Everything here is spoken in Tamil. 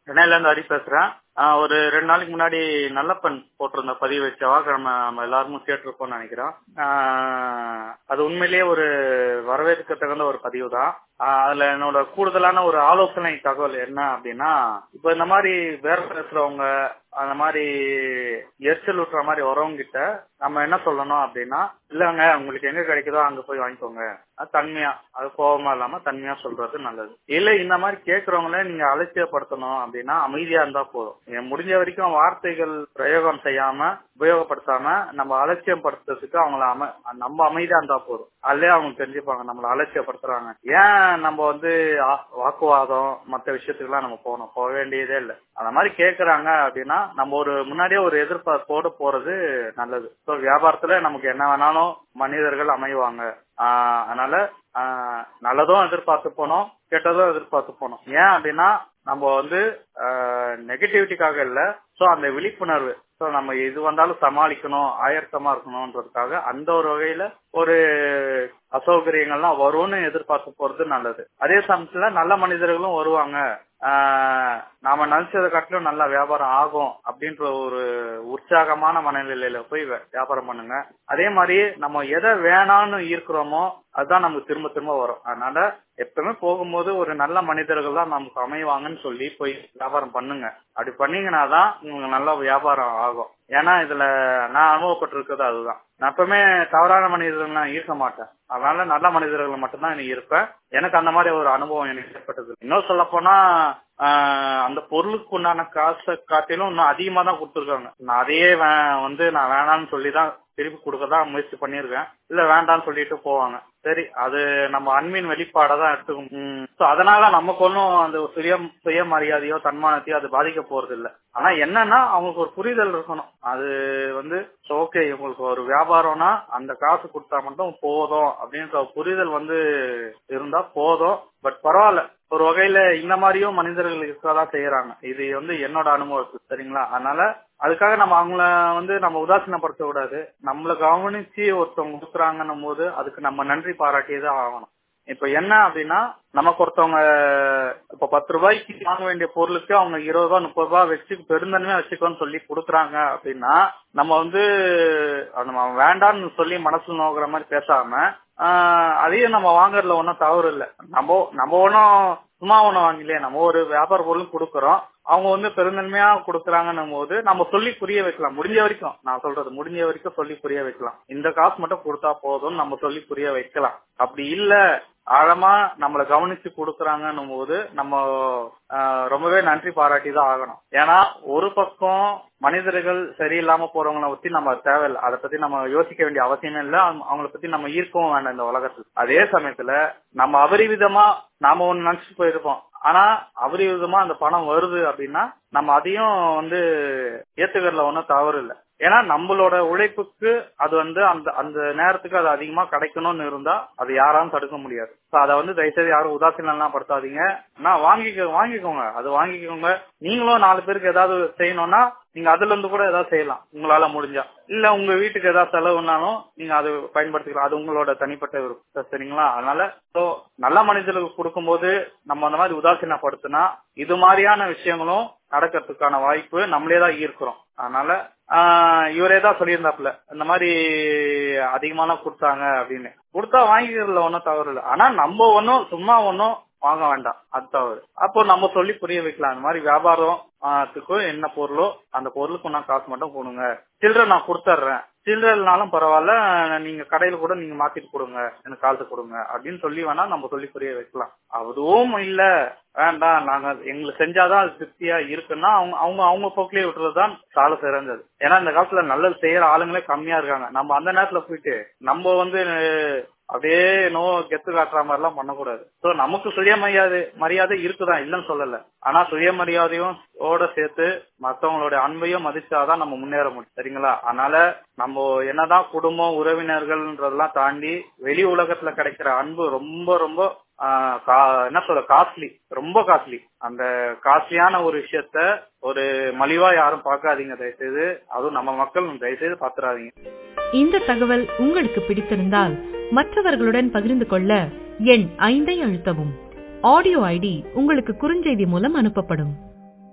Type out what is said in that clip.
சென்னையில இருந்து ஹரி பேசுறேன் ஆஹ் ஒரு ரெண்டு நாளைக்கு முன்னாடி நல்லப்பன் போட்டிருந்த பதிவு செவ்வாய்க்கிழமை நம்ம எல்லாருமே கேட்டிருப்போம்னு நினைக்கிறோம் ஆஹ் அது உண்மையிலேயே ஒரு வரவேற்க தகுந்த ஒரு பதிவு தான் அதுல என்னோட கூடுதலான ஒரு ஆலோசனை தகவல் என்ன அப்படின்னா இப்ப இந்த மாதிரி வேற பேசுறவங்க அந்த மாதிரி எரிச்சல் ஊட்டுற மாதிரி வரவங்க கிட்ட நம்ம என்ன சொல்லணும் அப்படின்னா இல்லங்க உங்களுக்கு எங்க கிடைக்குதோ அங்க போய் வாங்கிக்கோங்க அது தன்மையா அது கோபமா இல்லாம தன்மையா சொல்றது நல்லது இல்ல இந்த மாதிரி கேக்குறவங்கள நீங்க அலட்சியப்படுத்தணும் அப்படின்னா அமைதியா இருந்தா போதும் நீங்க முடிஞ்ச வரைக்கும் வார்த்தைகள் பிரயோகம் செய்யாம உபயோகப்படுத்தாம நம்ம அலட்சியம் படுத்துறதுக்கு அவங்கள அம நம்ம அமைதியா இருந்தா போதும் அதுலயே அவங்க தெரிஞ்சுப்பாங்க நம்மள அலட்சியப்படுத்துறாங்க ஏன் நம்ம வந்து ஆ- வாக்குவாதம் மத்த விஷயத்துக்குலாம் நம்ம போகணும் போக வேண்டியதே இல்லை அந்த மாதிரி கேக்குறாங்க அப்படின்னா நம்ம ஒரு முன்னாடியே ஒரு எதிர்பார்ப்போடு போறது நல்லது ஸோ வியாபாரத்துல நமக்கு என்ன வேணாலும் மனிதர்கள் அமைவாங்க ஆஹ் அதனால ஆஹ் நல்லதும் எதிர்பார்த்து போனோம் கெட்டதும் எதிர்பார்த்து போனோம் ஏன் அப்படின்னா நம்ம வந்து நெகட்டிவிட்டிக்காக இல்ல சோ அந்த விழிப்புணர்வு சோ நம்ம எது வந்தாலும் சமாளிக்கணும் ஆயத்தமா இருக்கணும்ன்றதுக்காக அந்த ஒரு வகையில ஒரு அசௌகரியங்கள்லாம் வரும்னு எதிர்பார்த்து போறது நல்லது அதே சமயத்துல நல்ல மனிதர்களும் வருவாங்க ஆஹ் நாம நினைச்சதை காட்டிலும் நல்ல வியாபாரம் ஆகும் அப்படின்ற ஒரு உற்சாகமான மனநிலையில போய் வே- வியாபாரம் பண்ணுங்க அதே மாதிரி நம்ம எதை வேணாம்னு ஈர்க்கிறோமோ அதுதான் நமக்கு திரும்ப திரும்ப வரும் அதனால எப்பவுமே போகும்போது ஒரு நல்ல மனிதர்கள் தான் நமக்கு அமைவாங்கன்னு சொல்லி போய் வியாபாரம் பண்ணுங்க அப்படி பண்ணீங்கன்னா தான் உங்களுக்கு நல்ல வியாபாரம் ஆகும் ஏன்னா இதுல நான் அனுபவப்பட்டிருக்கிறது அதுதான் நான் எப்பவுமே தவறான மனிதர்கள் நான் ஈர்க்க மாட்டேன் அதனால நல்ல மனிதர்கள் மட்டும்தான் எனக்கு இருப்பேன் எனக்கு அந்த மாதிரி ஒரு அனுபவம் எனக்கு ஏற்பட்டது இன்னும் சொல்ல போனா அந்த பொருளுக்கு உண்டான காசை காட்டிலும் இன்னும் அதிகமா தான் கொடுத்துருக்காங்க நான் அதையே வே- வந்து நான் வேணாம்னு சொல்லி தான் திருப்பி கொடுக்க தான் முயற்சி பண்ணியிருக்கேன் இல்ல வேண்டாம்னு சொல்லிட்டு போவாங்க சரி அது நம்ம அன்பின் வெளிப்பாடை தான் எடுத்துக்கும் சோ அதனால நமக்கு ஒன்றும் அந்த சுய சுயமரியாதையோ தன்மானத்தையோ அது பாதிக்க போறது இல்ல ஆனா என்னன்னா அவங்களுக்கு ஒரு புரிதல் இருக்கணும் அது வந்து ஓகே இவங்களுக்கு ஒரு வியாபாரம்னா அந்த காசு கொடுத்தா மட்டும் போதும் அப்படின்ற ஒரு புரிதல் வந்து இருந்தா போதும் பட் பரவாயில்ல ஒரு வகையில இந்த மாதிரியும் மனிதர்கள் இருக்கதான் செய்யறாங்க இது வந்து என்னோட அனுபவம் சரிங்களா அதனால அதுக்காக நம்ம அவங்கள வந்து நம்ம உதாசீனப்படுத்த கூடாது நம்மள கவனிச்சு ஒருத்தவங்க கொடுக்குறாங்கன்னும் போது அதுக்கு நம்ம நன்றி பாராட்டியதான் ஆகணும் இப்ப என்ன அப்படின்னா நமக்கு ஒருத்தவங்க இப்ப பத்து ரூபாய்க்கு வாங்க வேண்டிய பொருளுக்கு அவங்க இருபது ரூபாய் முப்பது ரூபாய் வச்சு பெருந்தன்மையா வச்சுக்கோன்னு சொல்லி கொடுக்குறாங்க அப்படின்னா நம்ம வந்து அது நம்ம வேண்டாம்னு சொல்லி மனசு நோக்குற மாதிரி பேசாம ஆஹ் அதையும் நம்ம வாங்குறதுல ஒன்றும் தவறு இல்லை நம்ம நம்ம ஒன்றும் சும்மா ஒன்றும் வாங்கலையே நம்ம ஒரு வியாபார பொருள் கொடுக்குறோம் அவங்க வந்து பெருந்தன்மையா கொடுக்குறாங்கன்னும் போது நம்ம சொல்லி புரிய வைக்கலாம் முடிஞ்ச வரைக்கும் நான் சொல்றது முடிஞ்ச வரைக்கும் சொல்லி புரிய வைக்கலாம் இந்த காசு மட்டும் கொடுத்தா போதும் நம்ம சொல்லி புரிய வைக்கலாம் அப்படி இல்ல ஆழமா நம்மளை கவனிச்சு கொடுக்கறாங்கன்னும் போது நம்ம ஆஹ், ரொம்பவே நன்றி பாராட்டி தான் ஆகணும் ஏன்னா ஒரு பக்கம் மனிதர்கள் சரியில்லாம போறவங்கள பத்தி நம்ம தேவையில்லை அதை பத்தி நம்ம யோசிக்க வேண்டிய அவசியமே இல்லை அவங்க- அவங்கள பத்தி நம்ம ஈர்க்கவும் வேண்டாம் இந்த உலகத்துல அதே சமயத்துல நம்ம அபரிவிதமா நாம ஒண்ணு நினைச்சு போயிருப்போம் ஆனா அபரிவிதமா அந்த பணம் வருது அப்படின்னா நம்ம அதையும் வந்து ஏத்துக்கிறதுல ஒன்றும் தவறு இல்லை ஏன்னா நம்மளோட உழைப்புக்கு அது வந்து அந்த அந்த நேரத்துக்கு அது அதிகமா கிடைக்கணும்னு இருந்தா அது யாராலும் தடுக்க முடியாது So அதை வந்து தயவுசெய்து யாரும் உதாசீனம் படுத்தாதீங்க நான் வாங்கிக்க வாங்கிக்கோங்க அது வாங்கிக்கோங்க நீங்களும் நாலு பேருக்கு ஏதாவது செய்யணும்னா நீங்க அதுல இருந்து கூட ஏதாவது செய்யலாம் உங்களால முடிஞ்சா இல்ல உங்க வீட்டுக்கு ஏதாவது செலவுனாலும் நீங்க அது பயன்படுத்திக்கலாம் அது உங்களோட தனிப்பட்ட விருப்பம் சரிங்களா அதனால சோ நல்ல மனிதர்களுக்கு கொடுக்கும்போது நம்ம அந்த மாதிரி உதாசீனப்படுத்தினா இது மாதிரியான விஷயங்களும் நடக்கிறதுக்கான வாய்ப்பு நம்மளே தான் ஈர்க்கிறோம் அதனால ஆஹ் இவரே தான் சொல்லியிருந்தாப்புல இந்த மாதிரி அதிகமாலாம் கொடுத்தாங்க அப்படின்னு கொடுத்தா வாங்கிக்கிறதுல ஒன்றும் தவறு இல்லை ஆனா நம்ம ஒன்றும் சும்மா ஒன்றும் வாங்க வேண்டாம் அது தவறு அப்போ நம்ம சொல்லி புரிய வைக்கலாம் அந்த மாதிரி வியாபாரம் ஆத்துக்கும் என்ன பொருளோ அந்த பொருளுக்கு நான் காசு மட்டும் கொடுங்க சில்லறை நான் கொடுத்துட்றேன் சில்லறைனாலும் பரவாயில்ல நீங்க கடையில கூட நீங்க மாத்திட்டு கொடுங்க எனக்கு காசு கொடுங்க அப்படின்னு சொல்லி வேணா நம்ம சொல்லி புரிய வைக்கலாம் அதுவும் இல்ல வேண்டாம் நாங்க எங்களுக்கு செஞ்சாதான் அது திருப்தியா இருக்குன்னா அவங்க அவங்க அவங்க போக்கிலே விட்டுறதுதான் சால சிறந்தது ஏன்னா இந்த காலத்துல நல்லது செய்யற ஆளுங்களே கம்மியா இருக்காங்க நம்ம அந்த நேரத்துல போயிட்டு நம்ம வந்து அப்படியே நோ கெத்து காட்டுற மாதிரி எல்லாம் பண்ணக்கூடாது சோ நமக்கு சுயமரியாதை மரியாதை இருக்குதான் இல்லைன்னு சொல்லல ஆனா சுயமரியாதையும் ஓட சேர்த்து மத்தவங்களோட அன்பையும் மதிச்சாதான் நம்ம முன்னேற முடியும் சரிங்களா அதனால நம்ம என்னதான் குடும்பம் உறவினர்கள்ன்றதெல்லாம் தாண்டி வெளி உலகத்துல கிடைக்கிற அன்பு ரொம்ப ரொம்ப ஆஹ் கா- என்ன சொல்ற காஸ்ட்லி ரொம்ப காஸ்ட்லி அந்த காஸ்ட்லியான ஒரு விஷயத்த ஒரு மலிவா யாரும் பார்க்காதீங்க தயவுசெய்து அதுவும் நம்ம மக்கள் தயவுசெய்து பாத்துறாதீங்க இந்த தகவல் உங்களுக்கு பிடித்திருந்தால் மற்றவர்களுடன் பகிர்ந்து கொள்ள எண் ஐந்தை அழுத்தவும் ஆடியோ ஐடி உங்களுக்கு குறுஞ்செய்தி மூலம் அனுப்பப்படும்